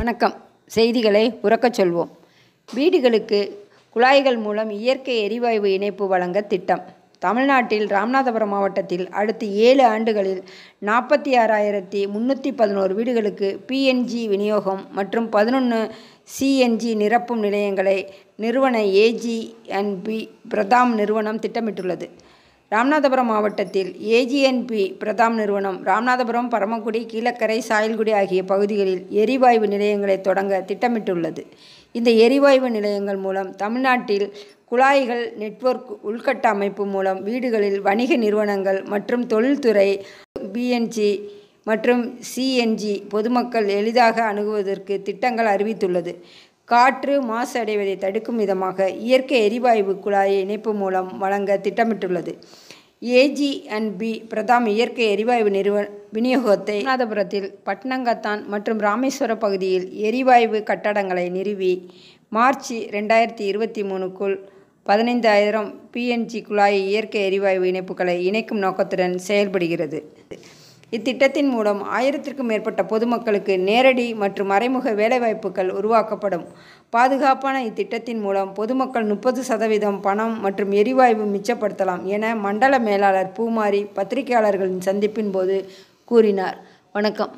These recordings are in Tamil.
வணக்கம் செய்திகளை உறக்கச் சொல்வோம் வீடுகளுக்கு குழாய்கள் மூலம் இயற்கை எரிவாயு இணைப்பு வழங்க திட்டம் தமிழ்நாட்டில் ராமநாதபுரம் மாவட்டத்தில் அடுத்த ஏழு ஆண்டுகளில் நாற்பத்தி ஆறாயிரத்தி முந்நூற்றி பதினோரு வீடுகளுக்கு பிஎன்ஜி விநியோகம் மற்றும் பதினொன்று சிஎன்ஜி நிரப்பும் நிலையங்களை நிறுவன ஏஜிஎன்பி பிரதாம் நிறுவனம் திட்டமிட்டுள்ளது ராமநாதபுரம் மாவட்டத்தில் ஏஜிஎன்பி பிரதாம் நிறுவனம் ராமநாதபுரம் பரமக்குடி கீழக்கரை சாயல்குடி ஆகிய பகுதிகளில் எரிவாயு நிலையங்களை தொடங்க திட்டமிட்டுள்ளது இந்த எரிவாயு நிலையங்கள் மூலம் தமிழ்நாட்டில் குழாய்கள் நெட்வொர்க் உள்கட்டமைப்பு மூலம் வீடுகளில் வணிக நிறுவனங்கள் மற்றும் தொழில்துறை பிஎன்ஜி மற்றும் சிஎன்ஜி பொதுமக்கள் எளிதாக அணுகுவதற்கு திட்டங்கள் அறிவித்துள்ளது காற்று மாசு அடைவதை தடுக்கும் விதமாக இயற்கை எரிவாயு குழாய் இணைப்பு மூலம் வழங்க திட்டமிட்டுள்ளது ஏஜி அண்ட் பி பிரதாம் இயற்கை எரிவாயு நிறுவ விநியோகத்தை ராமநாதபுரத்தில் பட்னங்கத்தான் மற்றும் ராமேஸ்வர பகுதியில் எரிவாயு கட்டடங்களை நிறுவி மார்ச் ரெண்டாயிரத்தி இருபத்தி மூணுக்குள் பதினைந்தாயிரம் பிஎன்ஜி குழாய் இயற்கை எரிவாயு இணைப்புகளை இணைக்கும் நோக்கத்துடன் செயல்படுகிறது இத்திட்டத்தின் மூலம் ஆயிரத்திற்கும் மேற்பட்ட பொதுமக்களுக்கு நேரடி மற்றும் மறைமுக வேலைவாய்ப்புகள் உருவாக்கப்படும் பாதுகாப்பான இத்திட்டத்தின் மூலம் பொதுமக்கள் முப்பது சதவீதம் பணம் மற்றும் எரிவாயு மிச்சப்படுத்தலாம் என மண்டல மேலாளர் பூமாரி பத்திரிகையாளர்களின் சந்திப்பின் போது கூறினார் வணக்கம்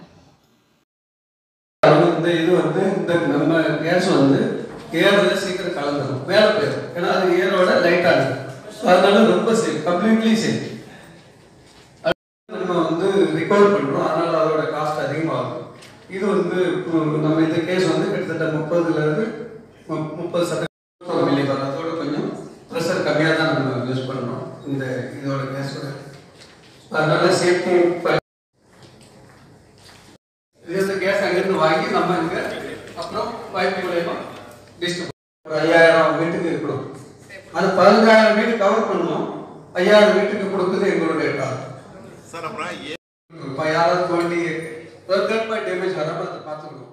இந்த இது வந்து இந்த நம்ம கேஸ் வந்து ஏரோட சீக்கிரம் கலந்துடும் மேலே போயிடும் ஏன்னா அது ஏரோட லைட்டாக இருக்கும் அதனால ரொம்ப சேஃப் கம்ப்ளீட்லி சேஃப் நம்ம வந்து ரிகவர் பண்ணுறோம் அதனால அதோட காஸ்ட் அதிகமாகும் இது வந்து உம், நம்ம இந்த கேஸ் வந்து கிட்டத்தட்ட முப்பதுல இருந்து மு- முப்பது சதவீதம் மில்லி வரும் அதோட கொஞ்சம் ப்ரெஷர் கம்மியாக தான் நம்ம யூஸ் பண்ணுறோம் இந்த இதோட கேஸோட அதனால சேஃப்டி இது இந்த கேஸ் அங்கிருந்து வாங்கி நம்ம இங்க அப்புறம் பைப் மூலயமா டிஸ்ட்ரிபியூட் ஒரு ஐயாயிரம் வீட்டுக்கு இருக்கணும் அது பதினஞ்சாயிரம் வீடு கவர் பண்ணுவோம் ஐயாயிரம் வீட்டுக்கு கொடுக்குறது எங்களுடைய டார்கெட் சார் அப்புறம் ஏ இப்போ யாராவது தோண்டி ஒரு தேர்ட் பார்ட்டி டேமேஜ் வராமல் அதை பார்த்துக்கணும்